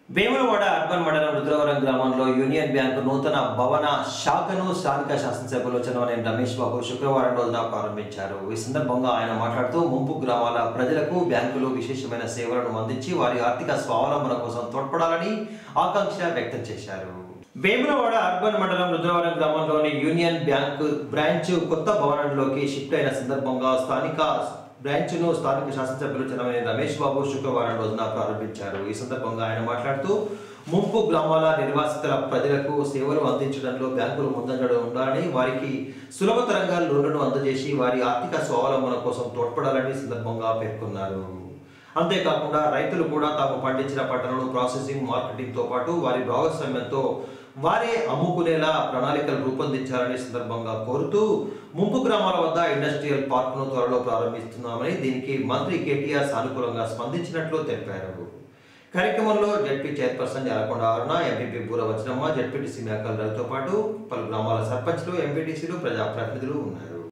Vemulawada urban మండలం రుద్రవరం గ్రామంలో union bank నూతన భవన శాఖను స్థానిక శాసనసభ్యులు చంద్రబాబు రమేష్ బాబు శుక్రవారం రోజున ప్రారంభించారు ఈ సందర్భంగా ఆయన మాట్లాడుతూ ముంపు గ్రామాల ప్రజలకు బ్యాంకులు విశేషమైన సేవలను అందించి వారి ఆర్థిక స్వావలంబన కోసం తోడ్పడాలని ఆకాంక్ష వ్యక్తం చేశారు వేములవాడ అర్బన్ మండలం రుద్రవరం గ్రామంలోని యూనియన్ బ్యాంకు బ్రాంచ్ కొత్త భవనంలోకి షిఫ్ట్ అయిన సందర్భంగా స్థానిక బ్రాంచ్ను స్థానిక శాసనసభ్యులు చంద్రబాబు రమేష్ బాబు శుక్రవారం రోజున ప్రారంభించారు ఈ సందర్భంగా ఆయన మాట్లాడుతూ ముంపు గ్రామాల నిర్వాసితుల ప్రజలకు సేవలు అందించడంలో బ్యాంకులు ముందంజలో ఉండాలని వారికి సులభతరంగా లోన్లను అందజేసి వారి ఆర్థిక స్వావలంబన కోసం తోడ్పడాలని ఈ సందర్భంగా పేర్కొన్నారు అంతేకాకుండా రైతులు కూడా తాము పండించిన పంటలను ప్రాసెసింగ్ మార్కెటింగ్ తో పాటు వారి భాగస్వామ్యంతో వారే అమ్ముకునేలా ప్రణాళికలు రూపొందించాలని సందర్భంగా కోరుతూ ముంపు గ్రామాల వద్ద ఇండస్ట్రియల్ పార్కును త్వరలో ప్రారంభిస్తున్నామని దీనికి మంత్రి కేటీఆర్ సానుకూలంగా స్పందించినట్లు తెలిపారు కార్యక్రమంలో ZP chairperson Yalakonda Aruna MPP Boora Vajramma ZPTC మేకల్ రవితో పాటు పలు గ్రామాల సర్పంచ్లు ఎంపీటీసీలు ప్రజాప్రతినిధులు ఉన్నారు